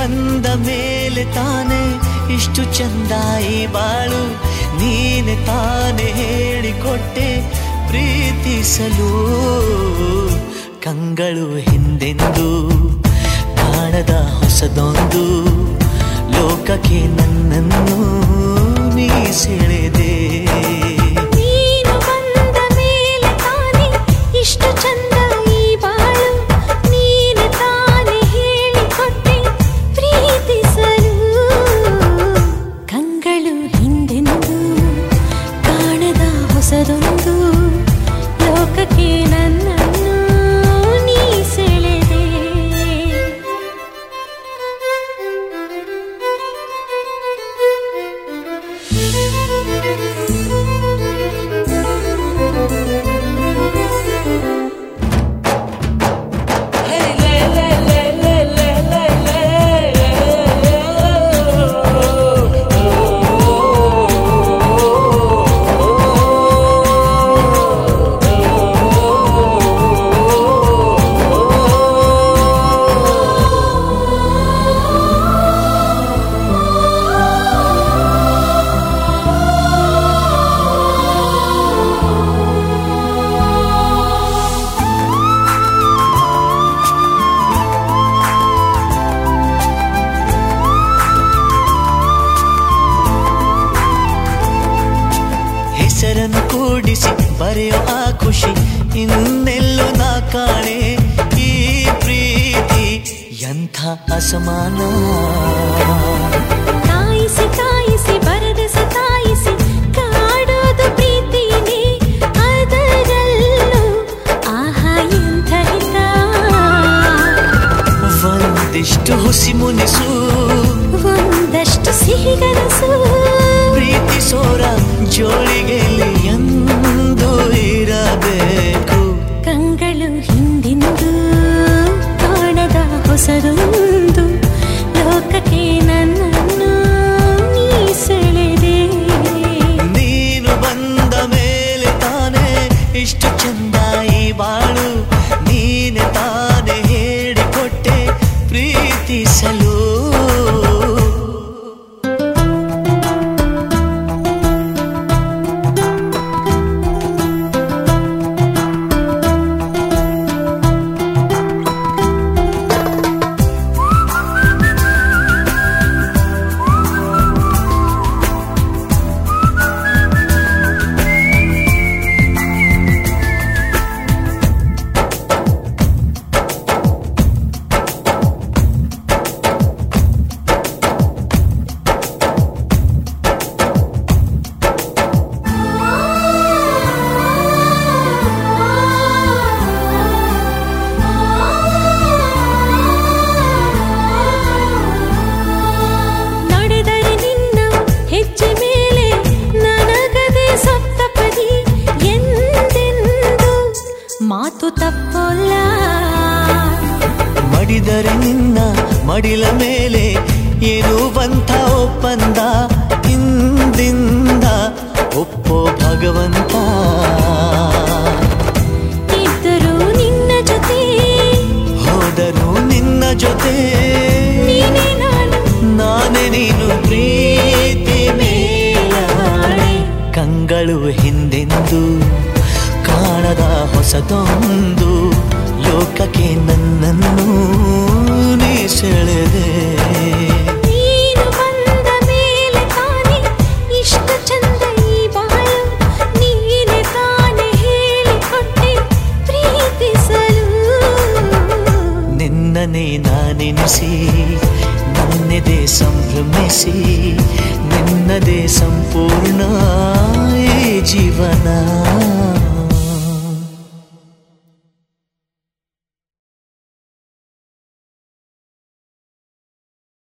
ಬಂದ ಮೇಲೆ ತಾನೇ ಇಷ್ಟು ಚಂದ ಈ ಬಾಳು ನೀನೆ ತಾನೇ ಹೇಳಿಕೊಟ್ಟೆ ಪ್ರೀತಿಸಲು ಕಂಗಳು ಹಿಂದೆಂದು ಕಾಣದ ಹೊಸದೊಂದು ಲೋಕಕ್ಕೆ ನನ್ನನ್ನು ನೀ ಸೆಳೆದೆ ನೀನು ಬಂದ ಮೇಲೆ ತಾನೆ ಇಷ್ಟು ಚಂದ ಈ ಬಾಳು ನೀನು ತಾನೆ ಹೇಳಿಕೊಟ್ಟೆ ಪ್ರೀತಿಸಲು ಕಂಗಳು ಹಿಂದೆಂದು ಕಾಣದ ಹೊಸದೊಂದು ಲೋಕಕ್ಕೆ ನನ್ನನ್ನು ನೀ ಸೆಳೆದೆ ಹೆಸರನ್ನು ಕೂಡಿಸಿ ಬರೆಯೋ ಆ ಖುಷಿ ಇನ್ನೆಲ್ಲೂ ನಾ ಕಾಣೆ ಈ ಪ್ರೀತಿ ಎಂಥ ಅಸಮಾನ ಕಾಯಿಸಿ ಕಾಯಿಸಿ ಬರೆದು ಸತಾಯಿಸಿ ಕಾಡೋದು ಪ್ರೀತಿನೇ ಅದರಲ್ಲೂ ಆಹಾ ಎಂಥ ಹಿತ ಒಂದಿಷ್ಟು ಹುಸಿ ಮುನಿಸು ಒಂದಷ್ಟು ಸಿಹಿಗನಸು ಪ್ರೀತಿಸೋರ ಜೋಳಿಗೆಯಲ್ಲಿ ಎಂದು ಇರಬೇಕು ಕಂಗಳು ಹಿಂದಿಂದು ಕಾಣದ ಹೊಸದೊಂದು ಲೋಕಕ್ಕೆ ನನ್ನನ್ನು ನೀ ಸೆಳೆದೆ ನೀನು ಬಂದ ಮೇಲೆ ತಾನೇ ಇಷ್ಟು ಚಂದ ಈ ಬಾಳು ನೀನೆ ತಾನೇ ಹೇಳಿಕೊಟ್ಟೆ ಪ್ರೀತಿಸಲು ನಡೆದರೆ ನಿನ್ನ ಹೆಜ್ಜೆ ಮೇಲೆ ನನಗದೆ ಸಪ್ತಪದಿ ಎಂದೆಂದು ಮಾತು ತಪ್ಪಲ್ಲ ಮಡಿದರೆ ನಿನ್ನ ಮಡಿಲ ಮೇಲೆ ಇರುವಂಥ ಒಪ್ಪಂದ ಇಂದಿಂದ ಒಪ್ಪೋ ಭಗವಂತ ಇದ್ದರೂ ನಿನ್ನ ಜೊತೆ ಹೋದರು ನಿನ್ನ ಜೊತೆ ನೀನೇ ನಾನು ನಾನೇ ನೀನು ಪ್ರೀತಿ ಮೇಲಾಣೆ ಕಂಗಳು ಹಿಂದೆಂದು ಕಾಣದ ಹೊಸದೊಂದು ಲೋಕಕ್ಕೆ ನನ್ನನ್ನು ನೀ ಸೆಳೆದೆ ನೀನು ಬಂದ ಮೇಲೆ ತಾನೆ ಇಷ್ಟು ಚಂದ ಈ ಬಾಳು ನೀನೆ ತಾನೆ ಹೇಳಿಕೊಟ್ಟೆ ಪ್ರೀತಿಸಲು ನಿನ್ನನೇ ನಾನೆನಿಸಿ ನನ್ನೆದೆ ಸಂಭ್ರಮಿಸಿ ನಿನ್ನದೇ ಸಂಪೂರ್ಣ ಈ ಜೀವನ